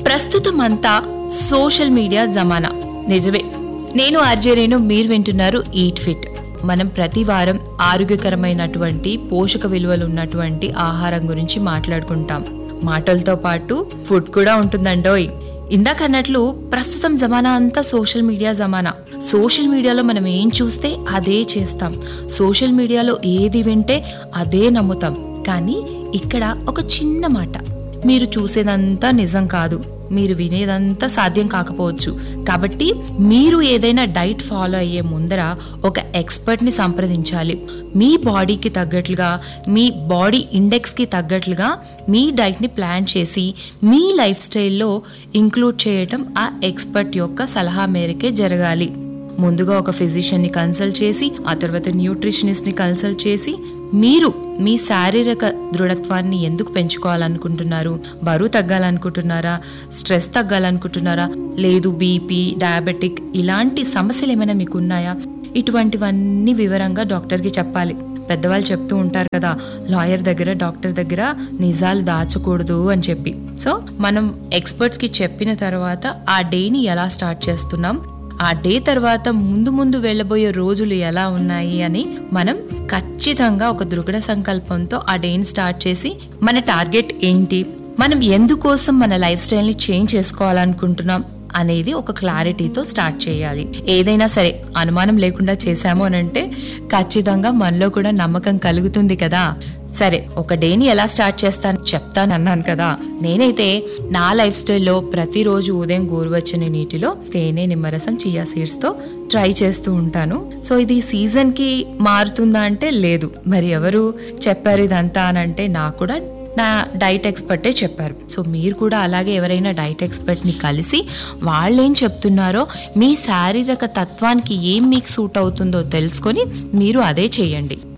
ప్రస్తుతం అంతా social media జమానా నిజమే నేను ఆర్జే రేణు మీరు వింటున్నారు ఈట్ ఫిట్ మనం ప్రతి వారం ఆరోగ్యకరమైనటువంటి పోషక విలువలు ఉన్నటువంటి ఆహారం గురించి మాట్లాడుకుంటాం మాటలతో పాటు ఫుడ్ కూడా ఉంటుందండోయ్ ఇందాక అన్నట్లు ప్రస్తుతం జమానా అంతా సోషల్ మీడియా జమానా సోషల్ మీడియాలో మనం ఏం చూస్తే అదే చేస్తాం సోషల్ మీడియాలో ఏది వింటే అదే నమ్ముతాం కానీ ఇక్కడ ఒక చిన్న మాట మీరు చూసేదంతా నిజం కాదు మీరు వినేదంతా సాధ్యం కాకపోవచ్చు కాబట్టి మీరు ఏదైనా డైట్ ఫాలో అయ్యే ముందర ఒక ఎక్స్పర్ట్ని సంప్రదించాలి మీ బాడీకి తగ్గట్లుగా మీ బాడీ ఇండెక్స్కి తగ్గట్లుగా మీ డైట్ని ప్లాన్ చేసి మీ లైఫ్ స్టైల్లో ఇంక్లూడ్ చేయటం ఆ ఎక్స్పర్ట్ యొక్క సలహా మేరకే జరగాలి ముందుగా ఒక ఫిజిషియన్ని కన్సల్ట్ చేసి ఆ తర్వాత న్యూట్రిషనిస్ట్ని కన్సల్ట్ చేసి మీరు మీ శారీరక దృఢత్వాన్ని ఎందుకు పెంచుకోవాలనుకుంటున్నారు బరువు తగ్గాలనుకుంటున్నారా స్ట్రెస్ తగ్గాలనుకుంటున్నారా లేదు బీపీ డయాబెటిక్ ఇలాంటి సమస్యలు ఏమైనా మీకు ఉన్నాయా ఇటువంటివన్నీ వివరంగా డాక్టర్కి చెప్పాలి పెద్దవాళ్ళు చెప్తూ ఉంటారు కదా లాయర్ దగ్గర డాక్టర్ దగ్గర నిజాలు దాచకూడదు అని చెప్పి సో మనం ఎక్స్పర్ట్స్కి చెప్పిన తర్వాత ఆ డేని ఎలా స్టార్ట్ చేస్తున్నాం ఆ డే తర్వాత ముందు ముందు వెళ్ళబోయే రోజులు ఎలా ఉన్నాయి అని మనం ఖచ్చితంగా ఒక దృఢ సంకల్పంతో ఆ డేని స్టార్ట్ చేసి మన టార్గెట్ ఏంటి మనం ఎందుకోసం మన లైఫ్ స్టైల్ని చేంజ్ చేసుకోవాలనుకుంటున్నాం అనేది ఒక క్లారిటీతో స్టార్ట్ చేయాలి ఏదైనా సరే అనుమానం లేకుండా చేశాము అని అంటే ఖచ్చితంగా మనలో కూడా నమ్మకం కలుగుతుంది కదా సరే ఒక డేని ఎలా స్టార్ట్ చేస్తాను చెప్తాను అన్నాను కదా నేనైతే నా లైఫ్ స్టైల్లో ప్రతిరోజు ఉదయం గోరువెచ్చని నీటిలో తేనె నిమ్మరసం చియా సీడ్స్ తో ట్రై చేస్తూ ఉంటాను సో ఇది సీజన్ కి మారుతుందా అంటే లేదు మరి ఎవరు చెప్పారు ఇదంతా అని అంటే నాకు కూడా నా డైట్ ఎక్స్పర్టే చెప్పారు సో మీరు కూడా అలాగే ఎవరైనా డైట్ ఎక్స్పర్ట్ని కలిసి వాళ్ళేం చెప్తున్నారో మీ శారీరక తత్వానికి ఏం మీకు సూట్ అవుతుందో తెలుసుకొని మీరు అదే చేయండి